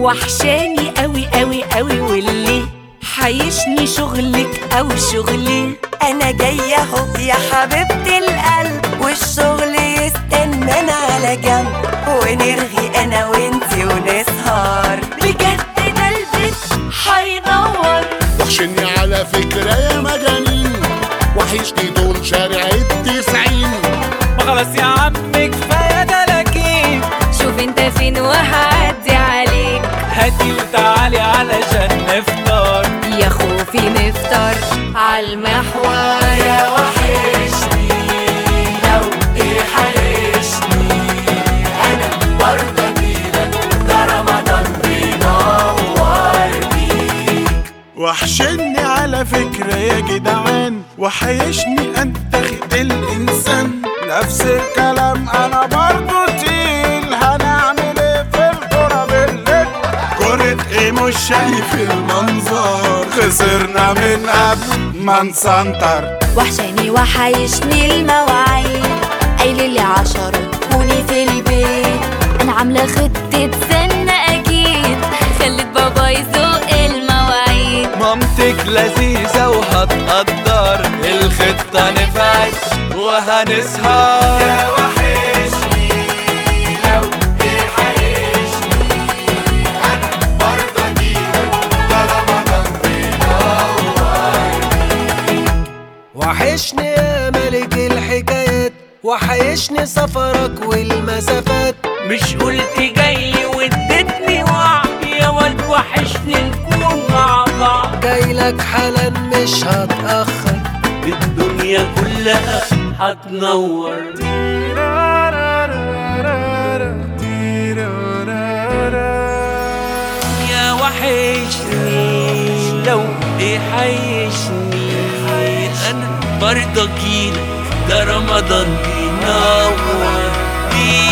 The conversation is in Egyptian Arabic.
وحشاني قوي قوي قوي واللي حيشني شغلك او شغلي انا جايه اهو يا حبيبه القلب والشغل يستنانا على جنب ونرغي انا وانتي ونسهر بجد ده البيت حينور وحشني على فكرة يا مجانين وحشني دول شارع التسعين ما خلاص يا عم كفايه دلاكين شوف انت فين وهعدي عليك هاتي وتعالي علشان نفطر يا خوفي نفطر عالمحور يا وحشني لو ايه حيشني انا برضه جيلك ده رمضان بينور وحشني على فكرة يا جدعان وحيشني أنتخد الإنسان نفس الكلام أنا برضو تقيل هنعمل إيه في الكرة بالليل كرة إيه مش شايف المنظر خسرنا من قبل ما نسنتر وحشاني وحيشني المواعيد قايل لي عشرة تكوني في البيت انا عامله خطه سنه اكيد خلت بابا يزوق المواعيد مامتك لذيذة وهتقدر الخطة نفعت وهنسهر يا وحشني لو ايه حيشني انا برضه اجيلك ده رمضان وحشني يا ملك الحكايات وحيشني سفرك والمسافات مش قلت جاي واديتني وعد يا ولد وحشني نكون مع بعض جايلك حالا مش هتأخر الدنيا كلها هتنور يا وحشني لو ايه حيشني انا برضه اجيلك ده رمضان بينور